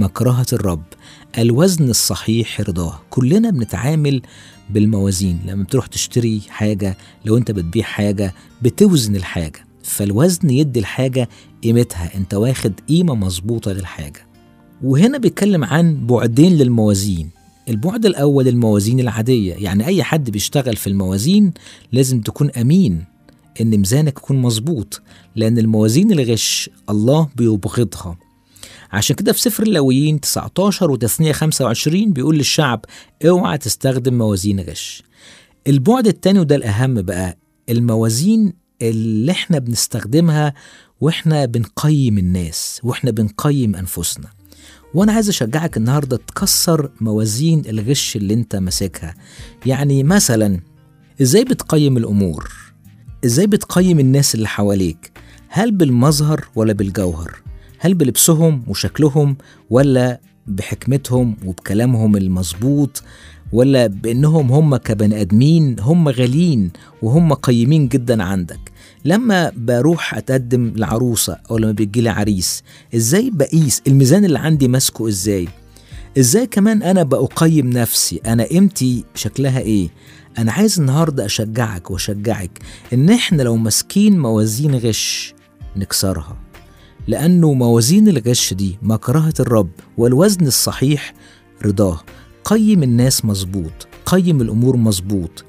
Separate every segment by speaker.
Speaker 1: مكرهة الرب الوزن الصحيح رضاه كلنا بنتعامل بالموازين لما بتروح تشتري حاجة لو انت بتبيع حاجة بتوزن الحاجة فالوزن يدي الحاجة قيمتها انت واخد قيمة مظبوطة للحاجة وهنا بيتكلم عن بعدين للموازين البعد الأول الموازين العادية يعني أي حد بيشتغل في الموازين لازم تكون أمين إن ميزانك يكون مظبوط لأن الموازين الغش الله بيبغضها عشان كده في سفر اللاويين 19 وتثنية 25 بيقول للشعب اوعى تستخدم موازين غش البعد التاني وده الأهم بقى الموازين اللي احنا بنستخدمها واحنا بنقيم الناس واحنا بنقيم أنفسنا وانا عايز اشجعك النهارده تكسر موازين الغش اللي انت ماسكها يعني مثلا ازاي بتقيم الامور ازاي بتقيم الناس اللي حواليك هل بالمظهر ولا بالجوهر هل بلبسهم وشكلهم ولا بحكمتهم وبكلامهم المظبوط ولا بانهم هم كبني ادمين هم غالين وهم قيمين جدا عندك لما بروح اتقدم لعروسه او لما بيجي لي عريس ازاي بقيس الميزان اللي عندي ماسكه ازاي ازاي كمان انا بقيم نفسي انا قيمتي شكلها ايه انا عايز النهارده اشجعك واشجعك ان احنا لو ماسكين موازين غش نكسرها لانه موازين الغش دي مكرهه الرب والوزن الصحيح رضاه قيم الناس مظبوط قيم الامور مظبوط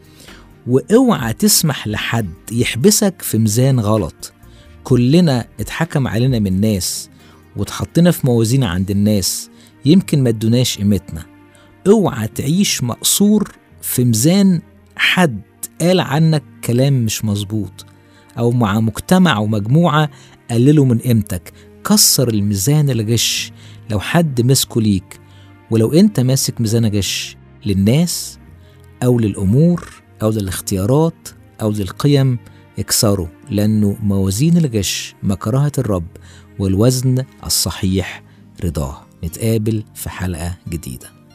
Speaker 1: واوعى تسمح لحد يحبسك في ميزان غلط كلنا اتحكم علينا من الناس واتحطينا في موازين عند الناس يمكن ما ادوناش قيمتنا اوعى تعيش مقصور في ميزان حد قال عنك كلام مش مظبوط او مع مجتمع ومجموعه قللوا من قيمتك كسر الميزان الغش لو حد مسكه ليك ولو انت ماسك ميزان غش للناس او للامور او للاختيارات او للقيم اكسره لانه موازين الغش مكرهه الرب والوزن الصحيح رضاه نتقابل في حلقه جديده